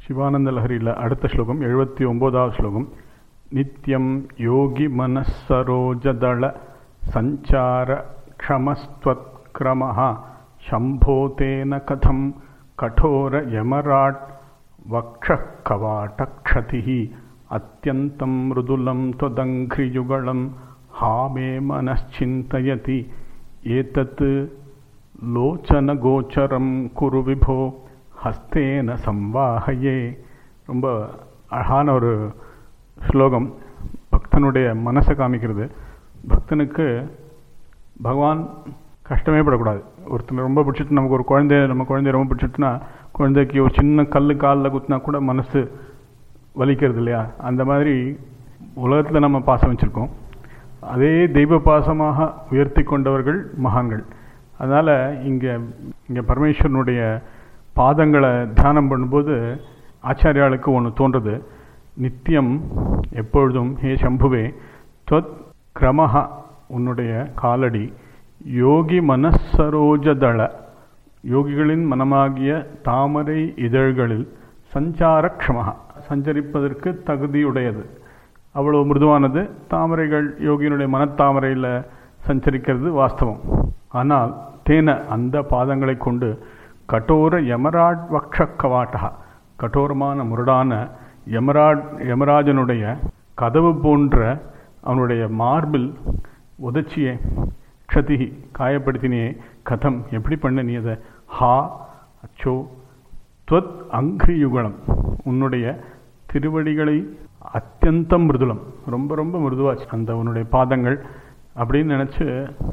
சிவானந்த லஹரியில் அடுத்த ஸ்லோகம் எழுபத்தி ஒம்போதாவது ஸ்லோகம் நித்யம் யோகி மனசரோஜதள சஞ்சார க்ஷமஸ்த்வத்க்ரமः शम्भोतेन कथं कठोरयमराट् वक्षः कवाटक्षतिः अत्यन्तं मृदुलं त्वदङ्घ्रियुगलं हा मे मनश्चिन्तयति एतत् லோச்சனகோச்சரம் குரு விபோ ஹஸ்தேன சம்வாகையே ரொம்ப அழகான ஒரு ஸ்லோகம் பக்தனுடைய மனசை காமிக்கிறது பக்தனுக்கு பகவான் கஷ்டமே படக்கூடாது ஒருத்தர் ரொம்ப பிடிச்சிட்டு நமக்கு ஒரு குழந்தைய நம்ம குழந்தைய ரொம்ப பிடிச்சிட்டுனா குழந்தைக்கு ஒரு சின்ன கல் காலில் குத்தினா கூட மனசு வலிக்கிறது இல்லையா அந்த மாதிரி உலகத்தில் நம்ம பாசம் வச்சுருக்கோம் அதே தெய்வ பாசமாக உயர்த்தி கொண்டவர்கள் மகான்கள் அதனால் இங்கே இங்கே பரமேஸ்வரனுடைய பாதங்களை தியானம் பண்ணும்போது ஆச்சாரியாளுக்கு ஒன்று தோன்றுறது நித்தியம் எப்பொழுதும் ஹே சம்புவே தொத் கிரமஹா உன்னுடைய காலடி யோகி மனசரோஜதள யோகிகளின் மனமாகிய தாமரை இதழ்களில் சஞ்சாரக்ஷமஹா சஞ்சரிப்பதற்கு தகுதியுடையது அவ்வளோ மிருதுவானது தாமரைகள் யோகியினுடைய மனத்தாமரையில் சஞ்சரிக்கிறது வாஸ்தவம் ஆனால் தேன அந்த பாதங்களை கொண்டு கட்டோர யமராட் வக்ஷ கவாட்டா கட்டோரமான முரடான யமராட் யமராஜனுடைய கதவு போன்ற அவனுடைய மார்பில் உதச்சியே க்ஷதிகி காயப்படுத்தினியே கதம் எப்படி பண்ண நீ அதை ஹா அச்சோ துவத் அங்கிரியுகலம் உன்னுடைய திருவடிகளை அத்தியந்தம் மிருதுலம் ரொம்ப ரொம்ப மிருதுவாச்சு அந்த உன்னுடைய பாதங்கள் அப்படின்னு நினச்சி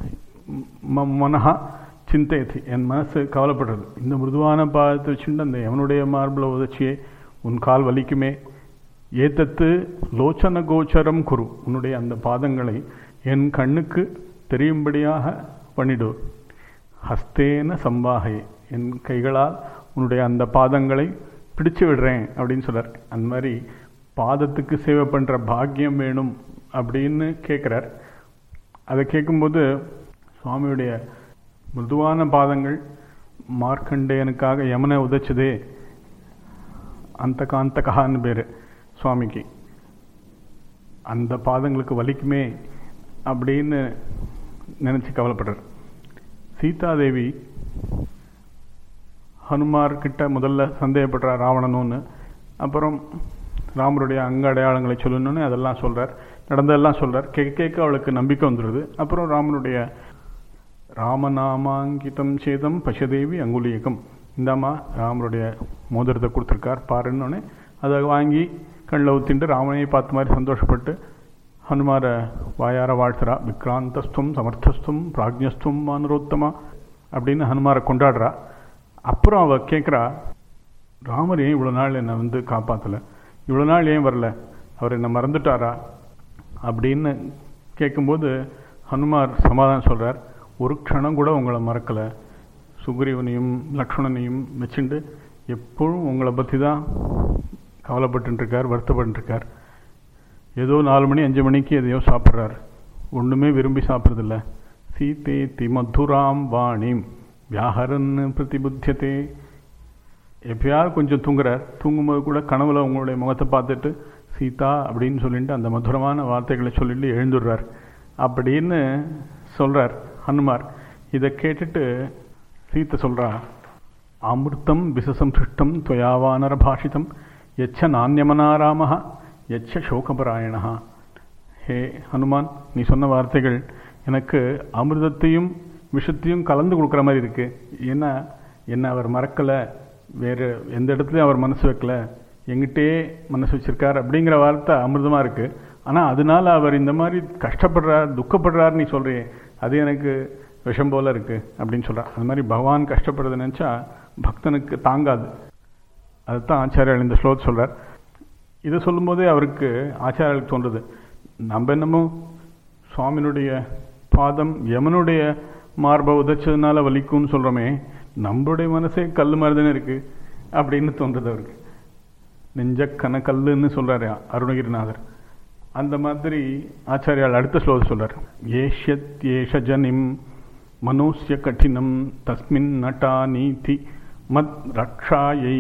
மனஹா சிந்தையத்தி என் மனசு கவலைப்படுறது இந்த மிருதுவான பாதத்தை வச்சுட்டு அந்த எவனுடைய மார்பில் உதச்சியே உன் கால் வலிக்குமே ஏத்தத்து லோச்சன கோச்சரம் குரு உன்னுடைய அந்த பாதங்களை என் கண்ணுக்கு தெரியும்படியாக பண்ணிடு ஹஸ்தேன சம்பாகை என் கைகளால் உன்னுடைய அந்த பாதங்களை பிடிச்சு விடுறேன் அப்படின்னு சொல்கிறார் அந்த மாதிரி பாதத்துக்கு சேவை பண்ணுற பாக்கியம் வேணும் அப்படின்னு கேட்குறார் அதை கேட்கும்போது சுவாமியுடைய மிருதுவான பாதங்கள் மார்க்கண்டேயனுக்காக யமனை உதைச்சதே அந்த காந்தகான்னு பேர் சுவாமிக்கு அந்த பாதங்களுக்கு வலிக்குமே அப்படின்னு நினச்சி கவலைப்படுறார் சீதாதேவி ஹனுமார்கிட்ட முதல்ல சந்தேகப்படுறா ராவணனுன்னு அப்புறம் ராமருடைய அங்க அடையாளங்களை சொல்லணும்னு அதெல்லாம் சொல்கிறார் நடந்ததெல்லாம் சொல்கிறார் கேட்க கேட்க அவளுக்கு நம்பிக்கை வந்துடுது அப்புறம் ராமனுடைய ராமநாமாங்கிதம் சேதம் பசதேவி அங்குலியகம் இந்தாம்மா ராமருடைய மோதிரத்தை கொடுத்துருக்கார் பாருன்னொன்னே அதை வாங்கி கண்ணில் ஊத்திண்டு ராமனையை பார்த்த மாதிரி சந்தோஷப்பட்டு ஹனுமாரை வாயார வாழ்த்துறா விக்ராந்தஸ்துவம் சமர்த்தஸ்துவம் பிராக்ஞஸ்துவம் மானுரோத்தமா அப்படின்னு ஹனுமாரை கொண்டாடுறா அப்புறம் அவள் கேட்குறா ராமர் ஏன் இவ்வளோ நாள் என்னை வந்து காப்பாற்றலை இவ்வளோ நாள் ஏன் வரல அவர் என்னை மறந்துட்டாரா அப்படின்னு கேட்கும்போது ஹனுமார் சமாதானம் சொல்கிறார் ஒரு க்ஷணம் கூட உங்களை மறக்கலை சுக்ரீவனையும் லக்ஷ்மணனையும் வச்சுண்டு எப்பொழுதும் உங்களை பற்றி தான் கவலைப்பட்டுருக்கார் வருத்தப்பட்டுருக்கார் ஏதோ நாலு மணி அஞ்சு மணிக்கு எதையோ சாப்பிட்றார் ஒன்றுமே விரும்பி சாப்பிட்றதில்ல சீதே தி மதுராம் வாணிம் வியாகரன் பிரதிபுத்தியதே எப்பயாவது கொஞ்சம் தூங்குறார் தூங்கும்போது கூட கனவுல உங்களுடைய முகத்தை பார்த்துட்டு சீதா அப்படின்னு சொல்லிட்டு அந்த மதுரமான வார்த்தைகளை சொல்லிட்டு எழுந்துடுறார் அப்படின்னு சொல்கிறார் ஹனுமார் இதை கேட்டுட்டு சீத்தை சொல்கிறா அமிர்தம் விசசம் சிருஷ்டம் துவயாவானர பாஷிதம் எச்ச நானியமனாராமஹா எச்ச சோகபராயணா ஹே ஹனுமான் நீ சொன்ன வார்த்தைகள் எனக்கு அமிர்தத்தையும் விஷத்தையும் கலந்து கொடுக்குற மாதிரி இருக்குது ஏன்னா என்ன அவர் மறக்கலை வேறு எந்த இடத்துலையும் அவர் மனசு வைக்கல எங்கிட்டே மனசு வச்சிருக்கார் அப்படிங்கிற வார்த்தை அமிர்தமாக இருக்குது ஆனால் அதனால அவர் இந்த மாதிரி கஷ்டப்படுறார் துக்கப்படுறார் நீ சொல்கிறியே அது எனக்கு விஷம் போல இருக்குது அப்படின்னு சொல்கிறார் அது மாதிரி பகவான் கஷ்டப்படுறத நினச்சா பக்தனுக்கு தாங்காது அதுதான் ஆச்சாரியால் இந்த ஸ்லோகத்தை சொல்கிறார் இதை சொல்லும்போதே அவருக்கு ஆச்சாரியாளுக்கு தோன்றுது நம்ம என்னமோ சுவாமியினுடைய பாதம் யமனுடைய மார்பை உதைச்சதுனால வலிக்கும்னு சொல்கிறோமே நம்மளுடைய மனசே கல் மாதிரி தானே இருக்குது அப்படின்னு தோன்றுது அவருக்கு நெஞ்சக்கன கல்லுன்னு சொல்கிறாரு அருணகிரிநாதர் அந்த மாதிரி ஆச்சாரியால் அடுத்த ஸ்லோகத்தை சொல்கிறார் ஏஷத் ஏஷ ஜனிம் மனோஸ்ய கঠিனம் தஸ்மின் நட்டா நீதி மத் ரக்ஷாயை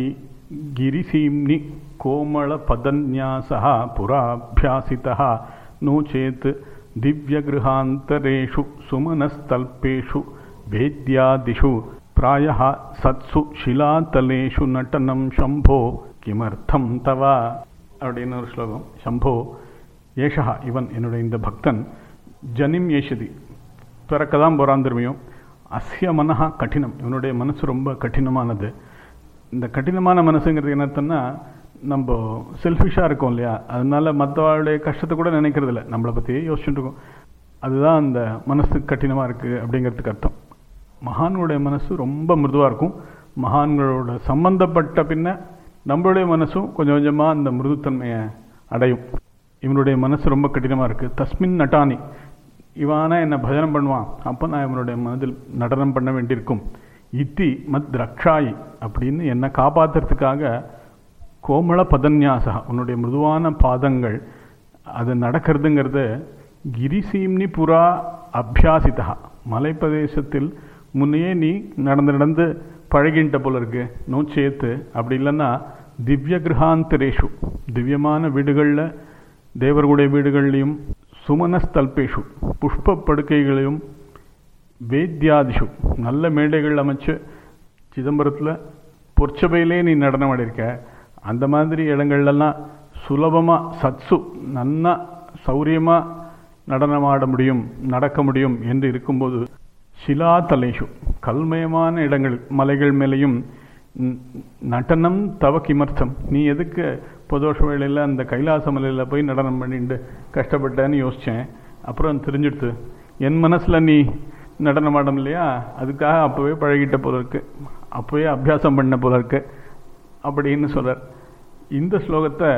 गिरिसीम्नि कोमलपदन्यासः पुराभ्यासितः नो चेत् दिव्यगृहान्तरेषु सुमनस्तल्पेषु वेद्यादिषु प्रायः सत्सु शिलातलेषु नटनं शम्भो किमर्थं तव அப்படின்னு ஒரு ஸ்லோகம் சம்போ ஏஷா இவன் என்னுடைய இந்த பக்தன் ஜனிம் ஏஷதி பிறக்க தான் போகிறான் திரும்பியும் அஸ்ய மனஹா கடினம் இவனுடைய மனசு ரொம்ப கடினமானது இந்த கடினமான மனசுங்கிறது என்னத்தன்னா நம்ம செல்ஃபிஷாக இருக்கோம் இல்லையா அதனால மற்றவாளுடைய கஷ்டத்தை கூட நினைக்கிறது இல்லை நம்மளை பற்றியே யோசிச்சுட்டு இருக்கோம் அதுதான் அந்த மனசு கடினமாக இருக்குது அப்படிங்கிறதுக்கு அர்த்தம் மகான்களுடைய மனசு ரொம்ப மிருதுவாக இருக்கும் மகான்களோட சம்பந்தப்பட்ட பின்ன நம்மளுடைய மனசும் கொஞ்சம் கொஞ்சமாக அந்த மிருதுத்தன்மையை அடையும் இவனுடைய மனசு ரொம்ப கடினமாக இருக்குது தஸ்மின் நட்டானி இவானா என்னை பஜனம் பண்ணுவான் அப்போ நான் இவனுடைய மனதில் நடனம் பண்ண வேண்டியிருக்கும் இத்தி மத் ரக்ஷாயி அப்படின்னு என்னை காப்பாற்றுறதுக்காக கோமள பதன்யாசா உன்னுடைய மிருதுவான பாதங்கள் அது நடக்கிறதுங்கிறது கிரிசீம்னி புறா அபியாசிதா மலைப்பிரதேசத்தில் முன்னையே நீ நடந்து நடந்து பழகின்ற போல இருக்கு நோ சேத்து அப்படி இல்லைன்னா திவ்ய கிரகாந்தரேஷு திவ்யமான வீடுகளில் தேவர்களுடைய வீடுகள்லையும் சுமனஸ்தல்பேஷு புஷ்ப படுக்கைகளையும் வேத்யாதிஷு நல்ல மேடைகள் அமைச்சு சிதம்பரத்தில் பொற்சபையிலே நீ நடனம் ஆடிருக்க அந்த மாதிரி இடங்கள்லாம் சுலபமாக சத்சு நன்னா சௌரியமாக நடனமாட முடியும் நடக்க முடியும் என்று இருக்கும்போது சிலா தலேஷு கல்மயமான இடங்கள் மலைகள் மேலேயும் நடனம் தவ கிமர்த்தம் நீ எதுக்கு பிரதோஷ வேளையில் அந்த கைலாச மலையில் போய் நடனம் பண்ணிட்டு கஷ்டப்பட்டேன்னு யோசித்தேன் அப்புறம் தெரிஞ்சுடுத்து என் மனசில் நீ நடனம் ஆடம் இல்லையா அதுக்காக அப்போவே பழகிட்ட போல இருக்கு அப்போவே அபியாசம் பண்ண போல இருக்கு அப்படின்னு சொல்கிறார் இந்த ஸ்லோகத்தை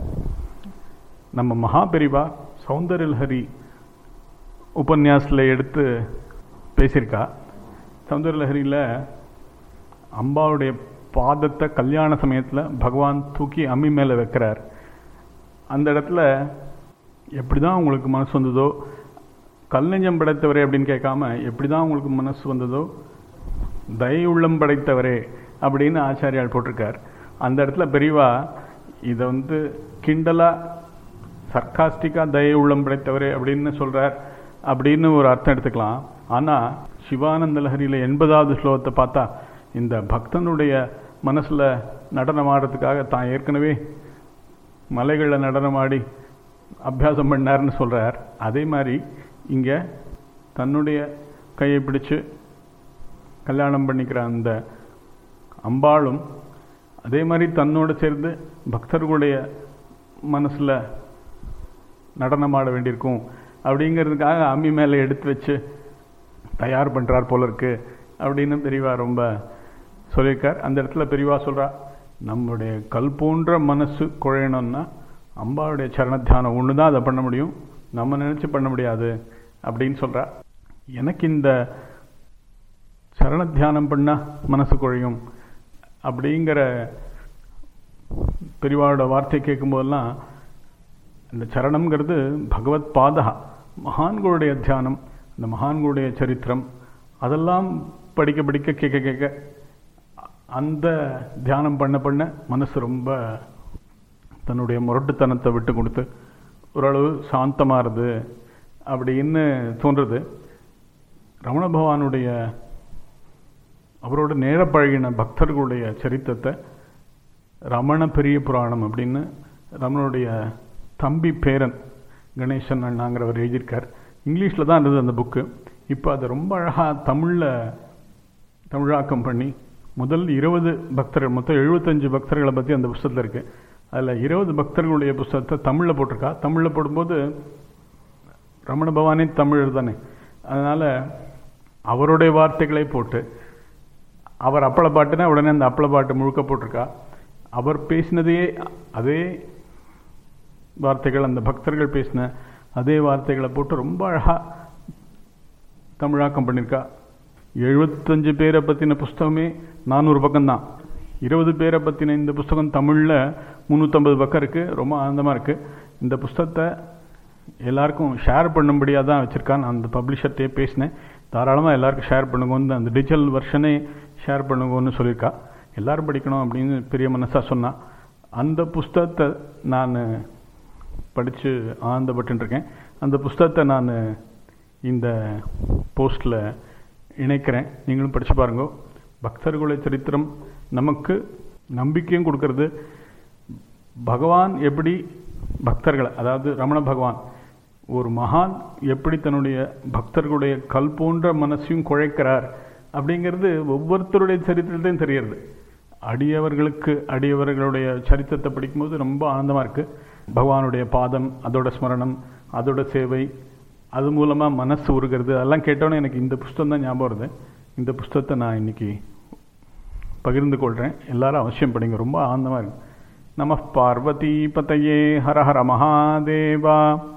நம்ம மகாபெரிவா சௌந்தரலஹரி உபன்யாசத்தில் எடுத்து பேசியிருக்கா சௌந்தரலஹரியில் அம்பாவுடைய பாதத்தை கல்யாண சமயத்தில் பகவான் தூக்கி அம்மி மேலே வைக்கிறார் அந்த இடத்துல எப்படி தான் உங்களுக்கு மனசு வந்ததோ கல் நெஞ்சம் படைத்தவரே அப்படின்னு கேட்காம எப்படி தான் உங்களுக்கு மனசு வந்ததோ தய உள்ளம் படைத்தவரே அப்படின்னு ஆச்சாரியால் போட்டிருக்கார் அந்த இடத்துல பெரியவா இதை வந்து கிண்டலாக சர்க்காஸ்டிக்காக தய உள்ளம் படைத்தவரே அப்படின்னு சொல்கிறார் அப்படின்னு ஒரு அர்த்தம் எடுத்துக்கலாம் ஆனால் சிவானந்த லஹரியில் எண்பதாவது ஸ்லோகத்தை பார்த்தா இந்த பக்தனுடைய மனசில் நடனம் ஆடுறதுக்காக தான் ஏற்கனவே மலைகளில் நடனமாடி அபியாசம் பண்ணார்னு சொல்கிறார் அதே மாதிரி இங்கே தன்னுடைய கையை பிடிச்சு கல்யாணம் பண்ணிக்கிற அந்த அம்பாளும் அதே மாதிரி தன்னோடு சேர்ந்து பக்தர்களுடைய மனசில் நடனமாட வேண்டியிருக்கும் அப்படிங்கிறதுக்காக அம்மி மேலே எடுத்து வச்சு தயார் பண்ணுறார் போல இருக்கு அப்படின்னு பெரியவா ரொம்ப சொல்லியிருக்கார் அந்த இடத்துல பெரியவா சொல்கிறா நம்மளுடைய கல் போன்ற மனசு குழையணும்னா அம்பாவுடைய சரண தியானம் ஒன்று தான் அதை பண்ண முடியும் நம்ம நினச்சி பண்ண முடியாது அப்படின்னு சொல்கிறா எனக்கு இந்த சரண தியானம் பண்ணால் மனசு குழையும் அப்படிங்கிற பெரியவாவோட வார்த்தை கேட்கும்போதெல்லாம் இந்த சரணம்ங்கிறது பகவத் பாதகா மகான்களுடைய தியானம் இந்த மகான்களுடைய சரித்திரம் அதெல்லாம் படிக்க படிக்க கேட்க கேட்க அந்த தியானம் பண்ண பண்ண மனசு ரொம்ப தன்னுடைய முரட்டுத்தனத்தை விட்டு கொடுத்து ஓரளவு சாந்தமாகுது அப்படின்னு தோன்றுறது ரமண பகவானுடைய அவரோட நேர பழகின பக்தர்களுடைய சரித்திரத்தை ரமண பெரிய புராணம் அப்படின்னு ரமணனுடைய தம்பி பேரன் கணேசன் அண்ணாங்கிறவர் எழுதியிருக்கார் இங்கிலீஷில் தான் இருந்தது அந்த புக்கு இப்போ அதை ரொம்ப அழகாக தமிழில் தமிழாக்கம் பண்ணி முதல் இருபது பக்தர்கள் மொத்தம் எழுபத்தஞ்சு பக்தர்களை பற்றி அந்த புஸ்தகத்தில் இருக்குது அதில் இருபது பக்தர்களுடைய புஸ்தகத்தை தமிழில் போட்டிருக்கா தமிழில் போடும்போது ரமண பவானே தமிழர் தானே அதனால் அவருடைய வார்த்தைகளை போட்டு அவர் அப்பள பாட்டுனா உடனே அந்த அப்பள பாட்டு முழுக்க போட்டிருக்கா அவர் பேசினதையே அதே வார்த்தைகள் அந்த பக்தர்கள் பேசின அதே வார்த்தைகளை போட்டு ரொம்ப அழகாக தமிழாக்கம் பண்ணியிருக்கா எழுபத்தஞ்சு பேரை பற்றின புஸ்தகமே நானூறு பக்கம்தான் இருபது பேரை பற்றின இந்த புஸ்தகம் தமிழில் முந்நூற்றம்பது பக்கம் இருக்குது ரொம்ப ஆனந்தமாக இருக்குது இந்த புஸ்தகத்தை எல்லாருக்கும் ஷேர் பண்ணும்படியாக தான் வச்சுருக்கான் நான் அந்த பப்ளிஷர்கிட்டே பேசினேன் தாராளமாக எல்லாருக்கும் ஷேர் பண்ணுங்கன்னு அந்த டிஜிட்டல் வெர்ஷனே ஷேர் பண்ணுங்கன்னு சொல்லியிருக்கா எல்லாரும் படிக்கணும் அப்படின்னு பெரிய மனசாக சொன்னான் அந்த புஸ்தகத்தை நான் படித்து ஆனந்தப்பட்டுருக்கேன் அந்த புஸ்தகத்தை நான் இந்த போஸ்ட்டில் இணைக்கிறேன் நீங்களும் படித்து பாருங்க பக்தர்களுடைய சரித்திரம் நமக்கு நம்பிக்கையும் கொடுக்கறது பகவான் எப்படி பக்தர்களை அதாவது ரமண பகவான் ஒரு மகான் எப்படி தன்னுடைய பக்தர்களுடைய கல் போன்ற மனசையும் குழைக்கிறார் அப்படிங்கிறது ஒவ்வொருத்தருடைய சரித்திரத்தையும் தெரிகிறது அடியவர்களுக்கு அடியவர்களுடைய சரித்திரத்தை படிக்கும்போது ரொம்ப ஆனந்தமாக இருக்குது பகவானுடைய பாதம் அதோட ஸ்மரணம் அதோட சேவை அது மூலமாக மனசு உருகிறது அதெல்லாம் கேட்டோன்னே எனக்கு இந்த புஸ்தகம் தான் ஞாபகம் வருது இந்த புஸ்தகத்தை நான் இன்னைக்கு பகிர்ந்து கொள்கிறேன் எல்லாரும் அவசியம் படிங்க ரொம்ப ஆனந்தமாக இருக்கு நம பார்வதி பதையே ஹர ஹர மகாதேவா